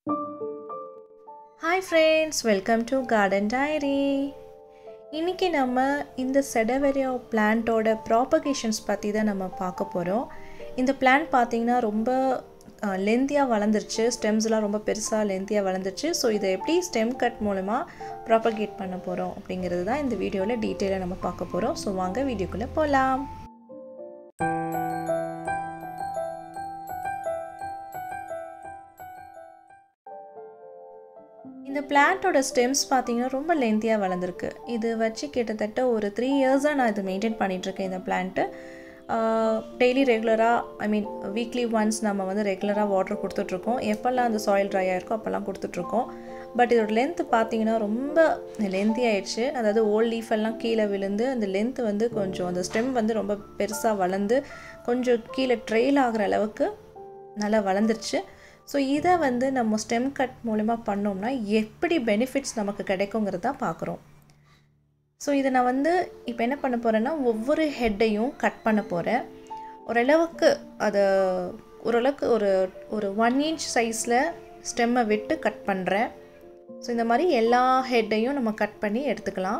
hi friends welcome to garden diary இன்றைக்கி நம்ம இந்த செடவெரியோ பிளான்ட்டோட ப்ராபகேஷன்ஸ் பற்றி தான் நம்ம பார்க்க போகிறோம் இந்த பிளான்ட் பார்த்திங்கன்னா ரொம்ப லென்த்தியாக வளர்ந்துருச்சு ஸ்டெம்ஸ்லாம் ரொம்ப பெருசாக லென்த்தியாக வளர்ந்துருச்சு ஸோ இதை எப்படி ஸ்டெம் கட் மூலமாக ப்ராபகேட் பண்ண போகிறோம் அப்படிங்கிறது தான் இந்த வீடியோவில் டீட்டெயிலாக நம்ம பார்க்க போகிறோம் ஸோ வாங்க வீடியோக்குள்ளே போகலாம் இந்த பிளான்ட்டோட ஸ்டெம்ஸ் பார்த்தீங்கன்னா ரொம்ப லென்த்தியாக வளர்ந்துருக்கு இது வச்சு கிட்டத்தட்ட ஒரு த்ரீ இயர்ஸாக நான் இது மெயின்டைன் பண்ணிகிட்ருக்கேன் இந்த பிளான்ட்டு டெய்லி ரெகுலராக ஐ மீன் வீக்லி ஒன்ஸ் நம்ம வந்து ரெகுலராக வாட்டர் கொடுத்துட்ருக்கோம் எப்போல்லாம் அந்த சாயில் ட்ரை ஆகிருக்கோ அப்போல்லாம் கொடுத்துட்ருக்கோம் பட் இதோட லென்த்து பார்த்தீங்கன்னா ரொம்ப லென்த்தி ஆயிடுச்சு அதாவது ஓல்ட் லீஃப் எல்லாம் கீழே விழுந்து அந்த லென்த்து வந்து கொஞ்சம் அந்த ஸ்டெம் வந்து ரொம்ப பெருசாக வளர்ந்து கொஞ்சம் கீழே ட்ரெயில் ஆகிற அளவுக்கு நல்லா வளர்ந்துருச்சு ஸோ இதை வந்து நம்ம ஸ்டெம் கட் மூலிமா பண்ணோம்னா எப்படி பெனிஃபிட்ஸ் நமக்கு கிடைக்குங்கிறத பார்க்குறோம் ஸோ இதை நான் வந்து இப்போ என்ன பண்ண போகிறேன்னா ஒவ்வொரு ஹெட்டையும் கட் பண்ண போகிறேன் ஓரளவுக்கு அதை ஓரளவுக்கு ஒரு ஒரு ஒன் இன்ச் சைஸில் ஸ்டெம்மை விட்டு கட் பண்ணுறேன் ஸோ இந்த மாதிரி எல்லா ஹெட்டையும் நம்ம கட் பண்ணி எடுத்துக்கலாம்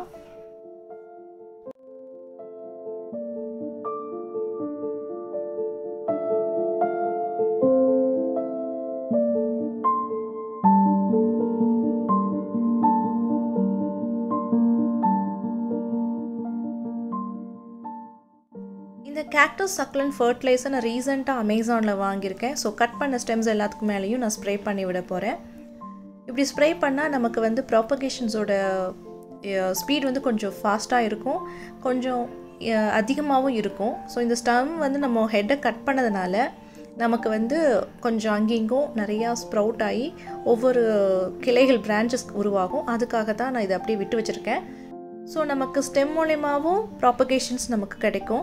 இந்த கேக்டஸ் சக்லன் ஃபர்டிலைசர் நான் ரீசெண்டாக அமேசானில் வாங்கியிருக்கேன் ஸோ கட் பண்ண ஸ்டெம்ஸ் எல்லாத்துக்கு மேலேயும் நான் ஸ்ப்ரே பண்ணி விட போகிறேன் இப்படி ஸ்ப்ரே பண்ணால் நமக்கு வந்து ப்ராப்பகேஷன்ஸோட ஸ்பீட் வந்து கொஞ்சம் ஃபாஸ்ட்டாக இருக்கும் கொஞ்சம் அதிகமாகவும் இருக்கும் ஸோ இந்த ஸ்டம் வந்து நம்ம ஹெட்டை கட் பண்ணதுனால நமக்கு வந்து கொஞ்சம் அங்கேங்கும் நிறையா ஸ்ப்ரவுட் ஆகி ஒவ்வொரு கிளைகள் பிரான்ச்சஸ் உருவாகும் அதுக்காக தான் நான் இதை அப்படியே விட்டு வச்சுருக்கேன் ஸோ நமக்கு ஸ்டெம் மூலயமாவும் ப்ராப்பகேஷன்ஸ் நமக்கு கிடைக்கும்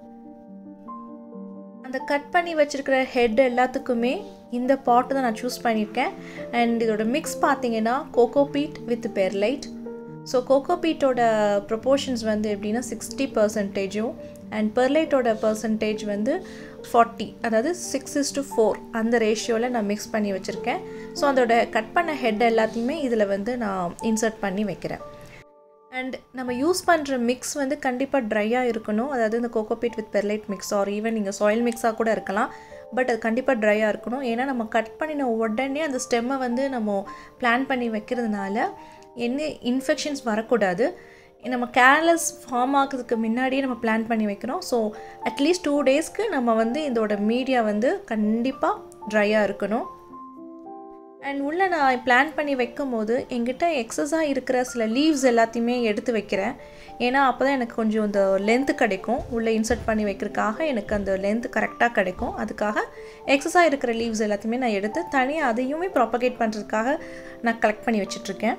அந்த கட் பண்ணி வச்சுருக்கிற ஹெட் எல்லாத்துக்குமே இந்த பாட்டு தான் நான் சூஸ் பண்ணியிருக்கேன் அண்ட் இதோட மிக்ஸ் பார்த்தீங்கன்னா கோகோபீட் வித் பெர்லைட் ஸோ கோகோபீட்டோட ப்ரொப்போர்ஷன்ஸ் வந்து எப்படின்னா சிக்ஸ்டி பர்சன்டேஜும் அண்ட் பெர்லைட்டோட பர்சன்டேஜ் வந்து ஃபார்ட்டி அதாவது சிக்ஸ் இஸ் டு ஃபோர் அந்த ரேஷியோவில் நான் மிக்ஸ் பண்ணி வச்சுருக்கேன் ஸோ அதோட கட் பண்ண ஹெட் எல்லாத்தையுமே இதில் வந்து நான் இன்சர்ட் பண்ணி வைக்கிறேன் அண்ட் நம்ம யூஸ் பண்ணுற மிக்ஸ் வந்து கண்டிப்பாக ட்ரையாக இருக்கணும் அதாவது இந்த cocopeat with perlite mix or even நீங்கள் சாயில் மிக்ஸாக கூட இருக்கலாம் பட் அது கண்டிப்பாக ட்ரையாக இருக்கணும் ஏன்னா நம்ம கட் பண்ணின உடனே அந்த ஸ்டெம்மை வந்து நம்ம பிளான் பண்ணி வைக்கிறதுனால என்ன இன்ஃபெக்ஷன்ஸ் வரக்கூடாது நம்ம கேர்லெஸ் ஃபார்ம் ஆகிறதுக்கு முன்னாடியே நம்ம பிளான் பண்ணி வைக்கிறோம் ஸோ அட்லீஸ்ட் டூ டேஸ்க்கு நம்ம வந்து இதோட மீடியா வந்து கண்டிப்பாக ட்ரையாக இருக்கணும் அண்ட் உள்ளே நான் பிளான் பண்ணி வைக்கும் போது எங்கிட்ட எக்ஸஸாக இருக்கிற சில லீவ்ஸ் எல்லாத்தையுமே எடுத்து வைக்கிறேன் ஏன்னா அப்போ தான் எனக்கு கொஞ்சம் இந்த லென்த்து கிடைக்கும் உள்ளே இன்சர்ட் பண்ணி வைக்கிறதுக்காக எனக்கு அந்த லென்த்து கரெக்டாக கிடைக்கும் அதுக்காக எக்ஸஸாக இருக்கிற லீவ்ஸ் எல்லாத்தையுமே நான் எடுத்து தனியாக அதையுமே ப்ராப்பகேட் பண்ணுறதுக்காக நான் கலெக்ட் பண்ணி வச்சிட்ருக்கேன்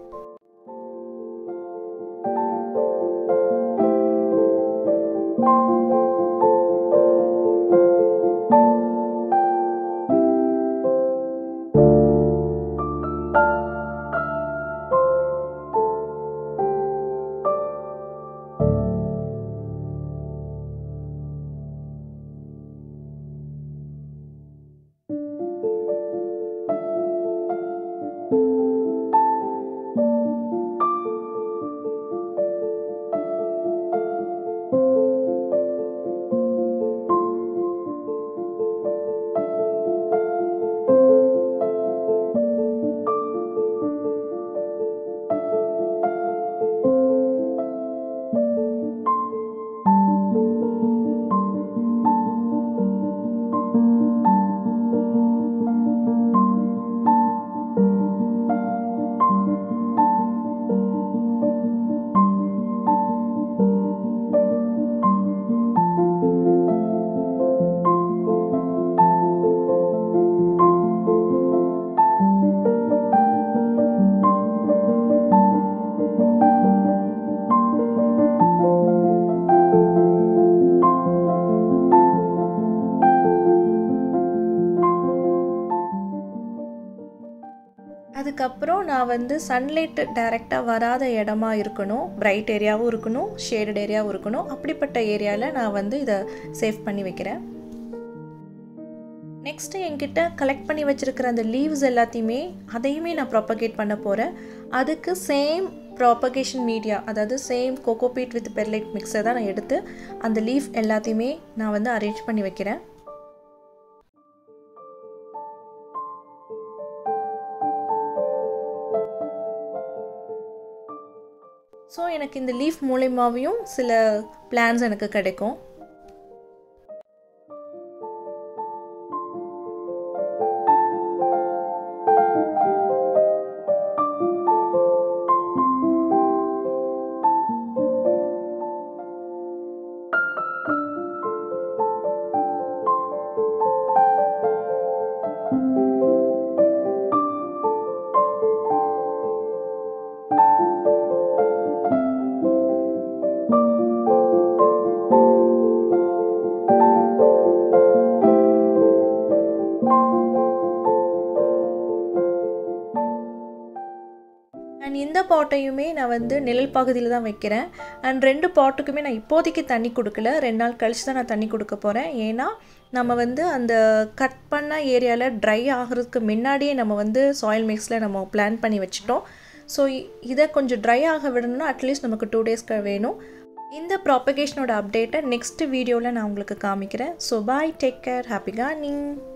அதுக்கப்புறம் நான் வந்து சன்லைட் டைரெக்டாக வராத இடமா இருக்கணும் பிரைட் ஏரியாவும் இருக்கணும் ஷேடட் ஏரியாவும் இருக்கணும் அப்படிப்பட்ட ஏரியாவில் நான் வந்து இதை சேவ் பண்ணி வைக்கிறேன் நெக்ஸ்ட்டு என்கிட்ட கலெக்ட் பண்ணி வச்சுருக்கிற அந்த லீவ்ஸ் எல்லாத்தையுமே அதையுமே நான் ப்ராப்பகேட் பண்ண போகிறேன் அதுக்கு சேம் ப்ராப்பகேஷன் மீடியா அதாவது சேம் கோகோபீட் வித் பெர்லைட் மிக்ஸை தான் நான் எடுத்து அந்த லீஃப் எல்லாத்தையுமே நான் வந்து அரேஞ்ச் பண்ணி வைக்கிறேன் ஸோ எனக்கு இந்த லீஃப் மூலயமாவையும் சில பிளான்ஸ் எனக்கு கிடைக்கும் அண்ட் இந்த பாட்டையுமே நான் வந்து நிழல் பகுதியில் தான் வைக்கிறேன் அண்ட் ரெண்டு பாட்டுக்குமே நான் இப்போதைக்கு தண்ணி கொடுக்கல ரெண்டு நாள் கழிச்சு தான் நான் தண்ணி கொடுக்க போகிறேன் ஏன்னா நம்ம வந்து அந்த கட் பண்ண ஏரியாவில் ட்ரை ஆகிறதுக்கு முன்னாடியே நம்ம வந்து சாயில் மிக்ஸில் நம்ம பிளான் பண்ணி வச்சுட்டோம் ஸோ இதை கொஞ்சம் ட்ரை ஆக விடணும்னா அட்லீஸ்ட் நமக்கு டூ டேஸ்க்கு வேணும் இந்த ப்ராப்பகேஷனோட அப்டேட்டை நெக்ஸ்ட் வீடியோவில் நான் உங்களுக்கு காமிக்கிறேன் so bye take care happy Corning